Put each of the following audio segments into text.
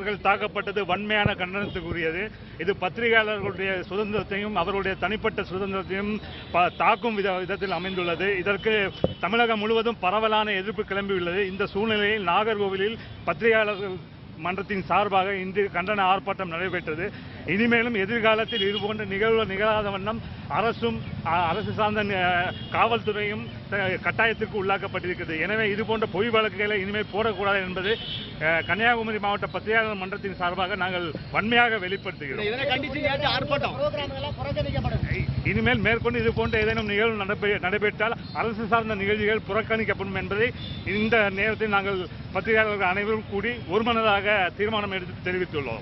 பத்திரிகையாளர்கள் தாக்கப்பட்டது வன்மையான கண்டனத்துக்குரியது இது பத்திரிகையாளர்களுடைய சுதந்திரத்தையும் அவருடைய தனிப்பட்ட சுதந்திரத்தையும் ப- தாக்கும் வித விதத்தில் அமைந்துள்ளது இதற்கு தமிழகம் முழுவதும் பரவலான எதிர்ப்பு கிளம்பியுள்ளது இந்த சூழ்நிலையில் நாகர்கோவிலில் பத்திரிகையாளர்கள் மன்றத்தின் சார்பாக இன்று கண்டன ஆர்ப்பாட்டம் நடைபெற்றது இனிமேலும் எதிர்காலத்தில் இதுபோன்ற நிகழ்வு நிகழாத வண்ணம் அரசும் அ- அரசு சார்ந்த அ, காவல்துறையும் த- கட்டாயத்திற்கு உள்ளாக்கப்பட்டிருக்கிறது எனவே இதுபோன்ற பொய் வழக்குகளை இனிமேல் போடக்கூடாது என்பது அ, கன்னியாகுமரி மாவட்ட பத்திரிகையாளர் மன்றத்தின் சார்பாக நாங்கள் வன்மையாக வெளிப்படுத்துகிறோம் இதனை கண்டிச்சு நேற்று ஆர்ப்பாட்டம் இனிமேல் மேற்கொண்டு இது போன்ற ஏதேனும் நிகழ்வு நடைபெ- நடைபெற்றால் அரசு சார்ந்த நிகழ்ச்சிகள் புறக்கணிக்கப்படும் என்பதை இந்த நேரத்தில் நாங்கள் பத்திரிகையாளர்கள் அனைவரும் கூடி ஒருமனதாக தீர்மானம் எடுத்து தெரிவித்துள்ளோம்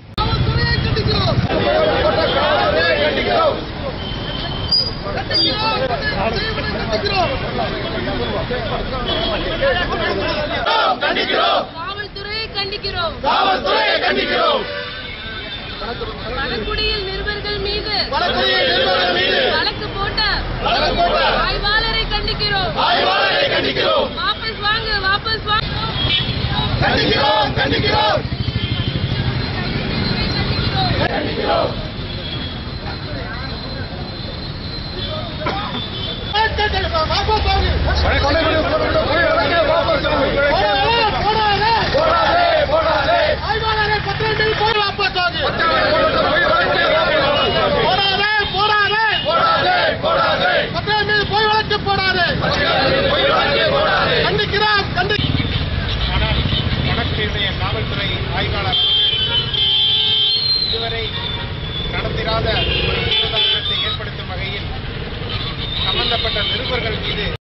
காவல்துறையை கண்டிக்கிறோம் காவல்துறையை கண்டிக்கிறோம் வடக்குடியில் நிருபர்கள் மீது வடக்குடியில் நிருபர்கள் மீது வழக்கு போட்ட வழக்கு போட்ட ஆய்வாளரை கண்டிக்கிறோம் ஆய்வாளரை கண்டிக்கிறோம் வாபஸ் வாங்க வாபஸ் வாங்க கண்டிக்கிறோம் கண்டிக்கிறோம் கண்டிக்கிறோம் கண்டி ஆனால் வடக்கினுடைய காவல்துறை ஆய்வாளர் இதுவரை நடந்திராத ஒரு முன்னுதாரணத்தை ஏற்படுத்தும் வகையில் சம்பந்தப்பட்ட நிருபர்கள் மீது